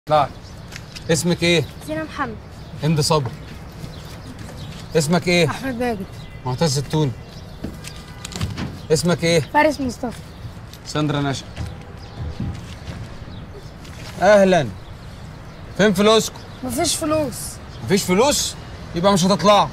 لا اسمك ايه؟ زينة محمد هند صبري اسمك ايه؟ احمد ماجد معتز التوني اسمك ايه؟ فارس مصطفى ساندرا نشا اهلا فين فلوسكم؟ مفيش فلوس مفيش فلوس؟ يبقى مش هتطلعوا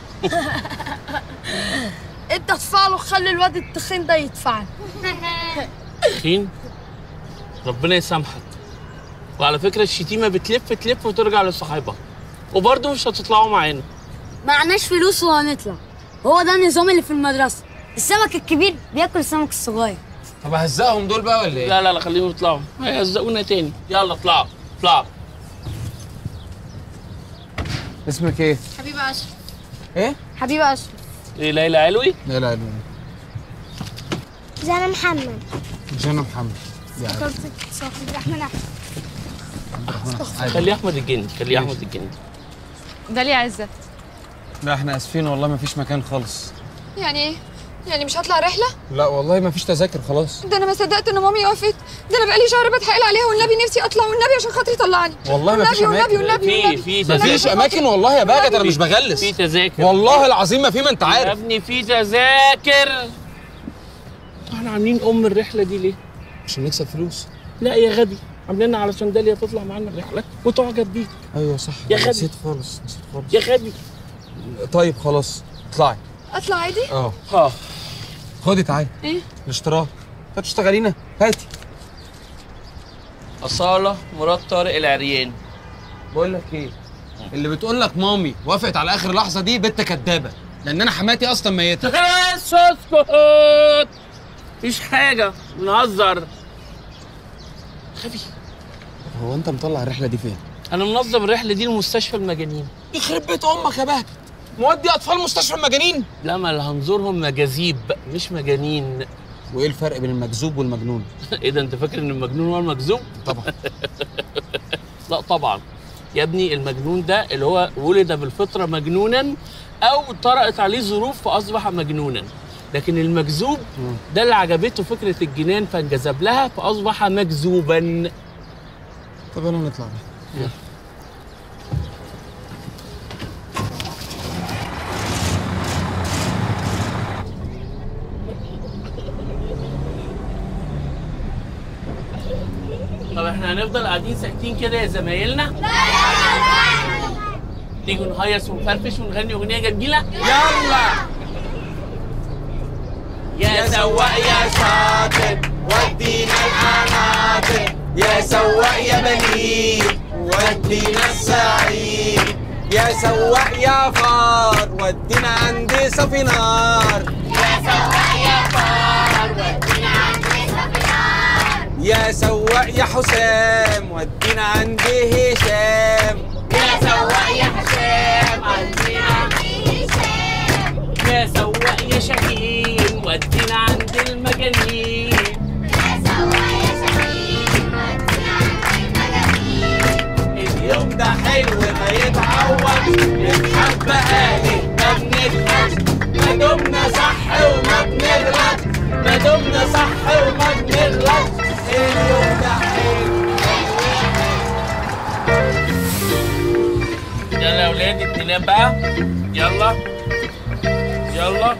انت ادفع له خلي الواد التخين ده يدفع تخين ربنا يسامحك وعلى فكره الشتيمه بتلف تلف وترجع لصاحبها وبرضه مش هتطلعوا معانا معناش فلوس وهنطلع هو ده النظام اللي في المدرسة السمك الكبير بياكل السمك الصغير طب هزقهم دول بقى ولا ايه؟ لا لا لا خليهم يطلعوا هيهزقونا تاني يلا اطلعوا اطلعوا اسمك ايه؟ حبيبي اشرف ايه؟ حبيبي اشرف ايه ليلى علوي لا لا لا زينة محمد جانا محمد يا عم. صاحب الرحمن احمد عادي. خلي احمد الجندي خلي احمد الجندي داليا عزت لا احنا اسفين والله مفيش مكان خالص يعني ايه؟ يعني مش هطلع رحلة؟ لا والله مفيش تذاكر خلاص ده انا ما صدقت ان مامي وافت ده انا بقالي شهر بتحايل عليها والنبي نفسي اطلع والنبي عشان خاطري طلعني والله مفيش والنبي والنبي اماكن والنبي في والنبي في مفيش تذاكر اماكن والله يا باجت انا مش بغلس في تذاكر والله العظيم ما في ما انت يا عارف ابني في تذاكر احنا عاملين ام الرحله دي ليه؟ عشان نكسب فلوس لا يا غبي عاملينها علشان داليا تطلع معانا الرحله وتعجب بيك ايوه صح يا خالد. نسيت خالص نسيت خالص يا غبي طيب خلاص اطلعي اطلع عادي؟ اه اه خدي تعالي ايه؟ الاشتراك هتشتغلينا هاتي أصالة مراد طارق العريان بقول لك ايه اللي بتقول لك مامي وافقت على اخر لحظه دي بنت كدابه لان انا حماتي اصلا ميته بس اسكت مفيش حاجة بنهزر غبي هو انت مطلع الرحله دي فين أنا منظم الرحلة دي لمستشفى المجانين يخرب بيت امك يا بهجت مودي اطفال مستشفى المجانين لا ما اللي هنزورهم مجاذيب مش مجانين وايه الفرق بين المجذوب والمجنون ايه ده انت فاكر ان المجنون هو المجذوب؟ طبعا لا طبعا يا ابني المجنون ده اللي هو ولد بالفطرة مجنونا أو طرأت عليه ظروف فأصبح مجنونا لكن المجذوب ده اللي عجبته فكرة الجنان فانجذب لها فأصبح مجذوبا طب يلا نطلع بقى طب احنا هنفضل قاعدين ساكتين كده يا زمايلنا؟ لا تيجوا نهيص ونفرفش ونغني اغنيه جميله؟ يلا يا سواق يا شاطر ودينا القناطر يا سواق يا بليد ودينا السعيد يا سواق يا فار ودينا عند صفي نار يا سواق يا حسام ودينا عند هشام يا سواق يا حسام عندنا يا سواق يا شاهين ودينا عند المجانين اليوم ده حلو ما يتعوض نتحب اهلي ما بنضحك ما دمنا صح وما بنغلط ما دمنا صح وما بنغلط اليوم ده حلو يلا يا ولادي ننام بقى يلا يلا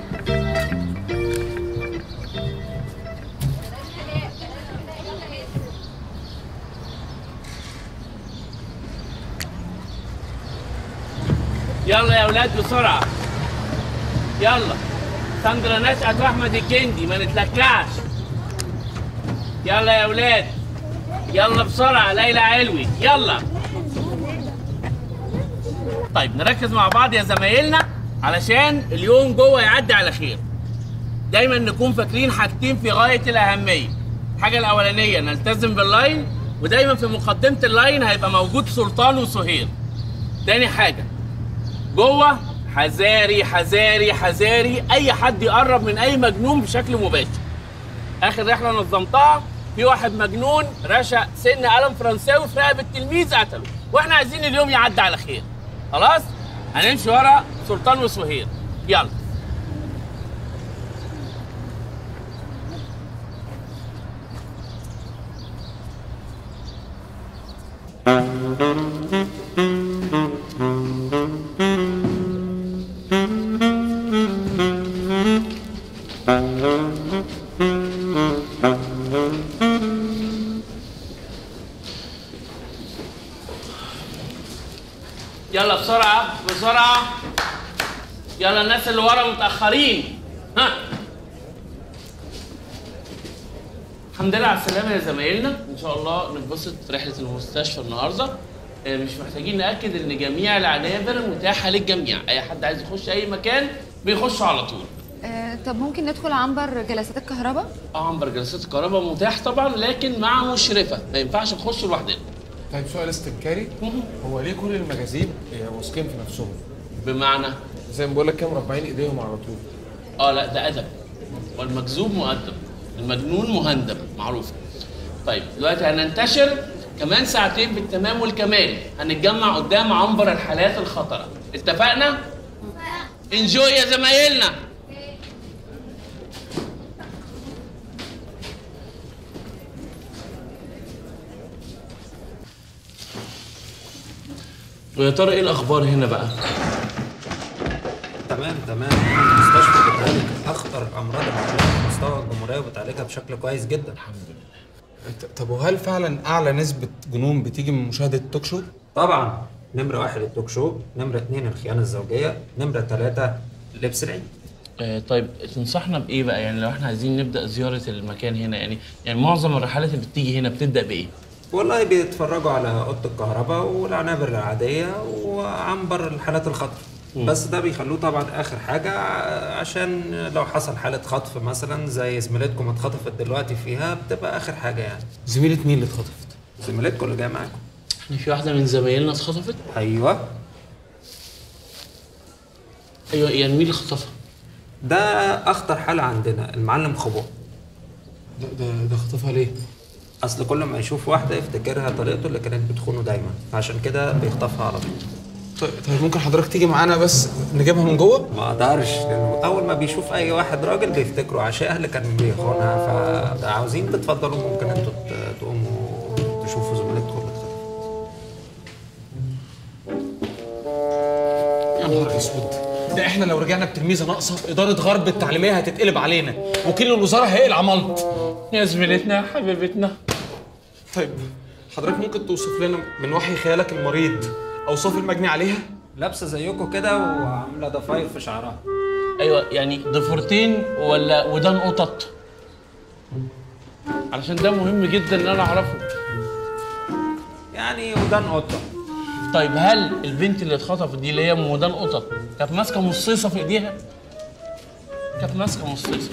يلا يا ولاد بسرعة يلا ساندرا نشأت واحمد الجندي ما نتلكعش يلا يا ولاد يلا بسرعة ليلى علوي يلا طيب نركز مع بعض يا زمايلنا علشان اليوم جوه يعدي على خير دايما نكون فاكرين حاجتين في غايه الاهميه الحاجه الاولانيه نلتزم باللاين ودايما في مقدمه اللاين هيبقى موجود سلطان وسهير تاني حاجه جوه حذاري حذاري حذاري اي حد يقرب من اي مجنون بشكل مباشر اخر رحله نظمتها في واحد مجنون رشق سن قلم فرنساوي في رقبه التلميذ قتله واحنا عايزين اليوم يعدي على خير خلاص هنمشي ورا سلطان وسهير يلا يلا بسرعة بسرعة يلا الناس اللي ورا متأخرين ها الحمد لله على السلامة يا زمايلنا إن شاء الله نتبسط رحلة المستشفى النهاردة آه، مش محتاجين نأكد إن جميع العنابر متاحة للجميع أي حد عايز يخش أي مكان بيخش على طول آه، طب ممكن ندخل عنبر جلسات الكهرباء؟ اه عنبر جلسات الكهرباء متاح طبعا لكن مع مشرفة ما ينفعش نخش لوحدنا طيب سؤال استنكاري هو ليه كل المجاذيب آه، واثقين في نفسهم؟ بمعنى زي ما بقول لك كده مربعين ايديهم على طول اه لا ده ادب والمكذوب مؤدب المجنون مهندم معروفه طيب دلوقتي هننتشر كمان ساعتين بالتمام والكمال هنتجمع قدام عنبر الحالات الخطره اتفقنا انجوي يا زمايلنا ويا ترى ايه الاخبار هنا بقى تمام تمام المستشفى بتعالج اخطر الامراض المعديه على مستوى الجمهوريه وبتعالجها بشكل كويس جدا الحمد لله ط- طب وهل فعلا اعلى نسبه جنون بتيجي من مشاهده التوك شو؟ طبعا نمرة واحد التوك شو نمرة اتنين الخيانة الزوجية نمرة تلاتة لبس العيد آه، طيب تنصحنا بايه بقى يعني لو احنا عايزين نبدا زياره المكان هنا يعني يعني معظم الرحلات اللي بتيجي هنا بتبدا بايه والله بيتفرجوا على اوضه الكهرباء والعنابر العاديه وعنبر الحالات الخطر بس ده بيخلوه طبعا اخر حاجه ع- عشان لو حصل حاله خطف مثلا زي زميلتكم اتخطفت دلوقتي فيها بتبقى اخر حاجه يعني زميله مين اللي اتخطفت؟ زميلتكم اللي جايه معاكم احنا في واحده من زمايلنا اتخطفت ايوه ايوه يعني مين اللي خطفها ده اخطر حاله عندنا المعلم خبو ده ده, ده خطفها ليه؟ اصل كل ما يشوف واحده يفتكرها طريقته اللي كانت بتخونه دايما عشان كده بيخطفها على طول طيب, طيب ممكن حضرتك تيجي معانا بس نجيبها من جوه؟ ما اقدرش لانه اول ما بيشوف اي واحد راجل بيفتكروا عشاء اللي كان بيخونها فعاوزين تتفضلوا ممكن انتوا ت- تقوموا تشوفوا زميلتكم اللي اتخطفت يا نهار اسود ده احنا لو رجعنا بتلميذه ناقصه اداره غرب التعليميه هتتقلب علينا وكيل الوزاره هيقلع ملط يا زميلتنا يا حبيبتنا طيب حضرتك ممكن توصف لنا من وحي خيالك المريض اوصاف المجني عليها؟ لابسه زيكم كده وعامله ضفاير في شعرها ايوه يعني ضفيرتين ولا ودان قطط علشان ده مهم جدا ان انا اعرفه يعني ودان قطه طيب هل البنت اللي اتخطفت دي اللي هي من ودان قطط كانت ماسكه مصيصه في ايديها كانت ماسكه مصيصه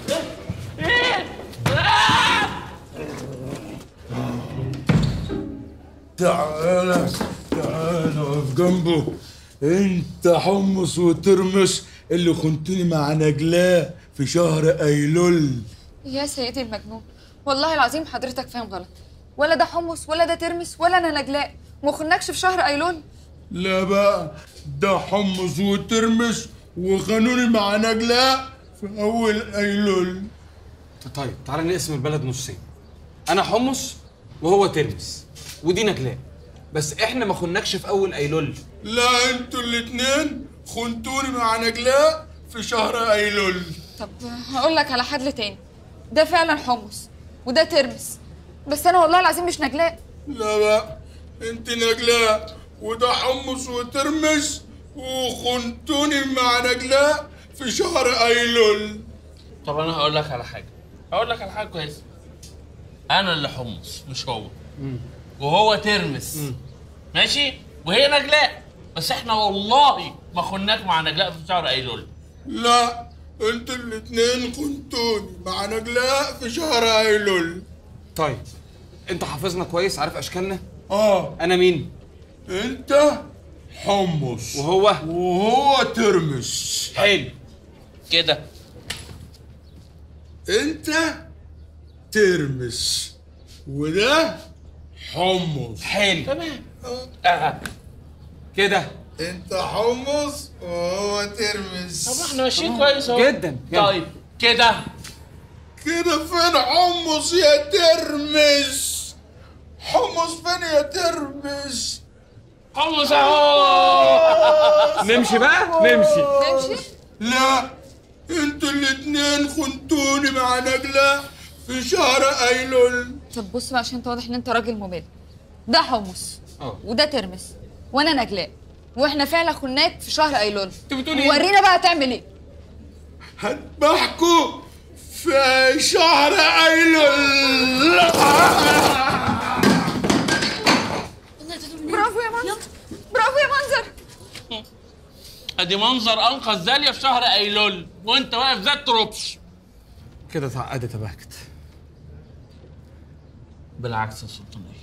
تعالى تعالى اقف جنبه انت حمص وترمس اللي خنتني مع نجلاء في شهر ايلول يا سيدي المجنون والله العظيم حضرتك فاهم غلط ولا ده حمص ولا ده ترمس ولا انا نجلاء ما خناكش في شهر ايلول لا بقى ده حمص وترمس وخانوني مع نجلاء في اول ايلول طيب تعالى نقسم البلد نصين انا حمص وهو ترمس ودي نجلاء بس احنا ما خناكش في اول ايلول لا انتوا الاتنين خنتوني مع نجلاء في شهر ايلول طب هقول لك على حدل تاني ده فعلا حمص وده ترمس بس انا والله العظيم مش نجلاء لا بقى انت نجلاء وده حمص وترمس وخنتوني مع نجلاء في شهر ايلول طب انا هقول لك على حاجه هقول لك على حاجه كويسه انا اللي حمص مش هو وهو ترمس ماشي وهي نجلاء بس احنا والله ما خناك مع نجلاء في شهر ايلول لا انتوا الاتنين خنتوني مع نجلاء في شهر ايلول طيب انت حافظنا كويس عارف اشكالنا اه انا مين انت حمص وهو وهو ترمس حلو كده انت ترمس وده حمص حلو تمام آه. كده انت حمص وهو طب ترمس احنا ماشيين كويس اهو جدا يلا. طيب كده كده فين حمص يا ترمس حمص فين يا ترمس حمص اهو نمشي بقى نمشي نمشي لا انتوا الاتنين خنتوني مع نجلة في شهر ايلول طب بص بقى عشان انت واضح ان انت راجل مبالغ ده حمص اه. وده ترمس وانا نجلاء واحنا فعلا خناك في شهر ايلول انت بتقولي ايه؟ ورينا بقى هتعمل ايه هذبحكوا في شهر ايلول برافو يا منظر برافو يا منظر ادي منظر انقذ داليا في شهر ايلول وانت واقف ذات ربش كده اتعقدت يا بهجت بالعكس يا سلطانيه